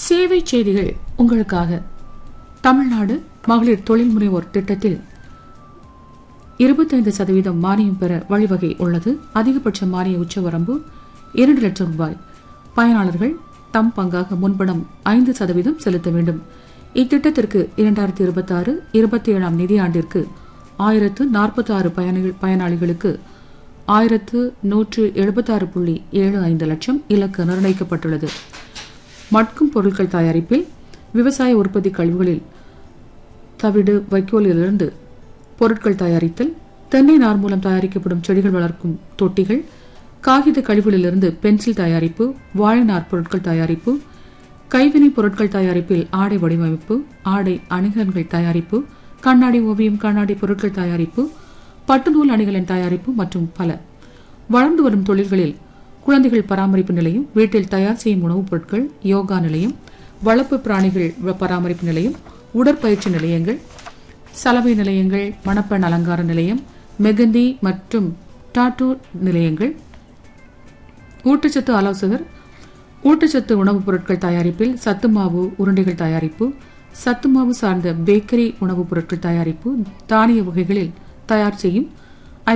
சேவை செய்திகள் உங்களுக்காக தமிழ்நாடு மகளிர் தொழில் முனைவோர் திட்டத்தில் இருபத்தைந்து சதவீதம் மானியம் பெற வழிவகை உள்ளது அதிகபட்ச மானிய உச்சவரம்பு இரண்டு லட்சம் ரூபாய் பயனாளர்கள் தம் பங்காக முன்பணம் ஐந்து சதவீதம் செலுத்த வேண்டும் இத்திட்டத்திற்கு இரண்டாயிரத்தி இருபத்தி ஆறு இருபத்தி ஏழாம் நிதியாண்டிற்கு ஆயிரத்து நாற்பத்தி ஆறு பயனாளிகளுக்கு ஆயிரத்து நூற்று எழுபத்தாறு புள்ளி ஏழு ஐந்து லட்சம் இலக்கு நிர்ணயிக்கப்பட்டுள்ளது மட்கும் பொருட்கள் தயாரிப்பில் விவசாய உற்பத்தி கழிவுகளில் தவிடு வைக்கோலிலிருந்து பொருட்கள் தயாரித்தல் தென்னை நார் மூலம் தயாரிக்கப்படும் செடிகள் வளர்க்கும் தொட்டிகள் காகித கழிவுகளிலிருந்து பென்சில் தயாரிப்பு வாழை நார் பொருட்கள் தயாரிப்பு கைவினை பொருட்கள் தயாரிப்பில் ஆடை வடிவமைப்பு ஆடை அணிகலன்கள் தயாரிப்பு கண்ணாடி ஓவியம் கண்ணாடி பொருட்கள் தயாரிப்பு பட்டுநூல் அணிகளின் தயாரிப்பு மற்றும் பல வளர்ந்து வரும் தொழில்களில் குழந்தைகள் பராமரிப்பு நிலையம் வீட்டில் தயார் செய்யும் உணவுப் பொருட்கள் யோகா நிலையம் வளர்ப்பு பிராணிகள் பராமரிப்பு நிலையம் உடற்பயிற்சி நிலையங்கள் சலவை நிலையங்கள் மணப்பெண் அலங்கார நிலையம் மெகந்தி மற்றும் டாட்டூ நிலையங்கள் ஊட்டச்சத்து ஆலோசகர் ஊட்டச்சத்து உணவுப் பொருட்கள் தயாரிப்பில் சத்து மாவு உருண்டைகள் தயாரிப்பு சத்து மாவு சார்ந்த பேக்கரி உணவுப் பொருட்கள் தயாரிப்பு தானிய வகைகளில் தயார் செய்யும்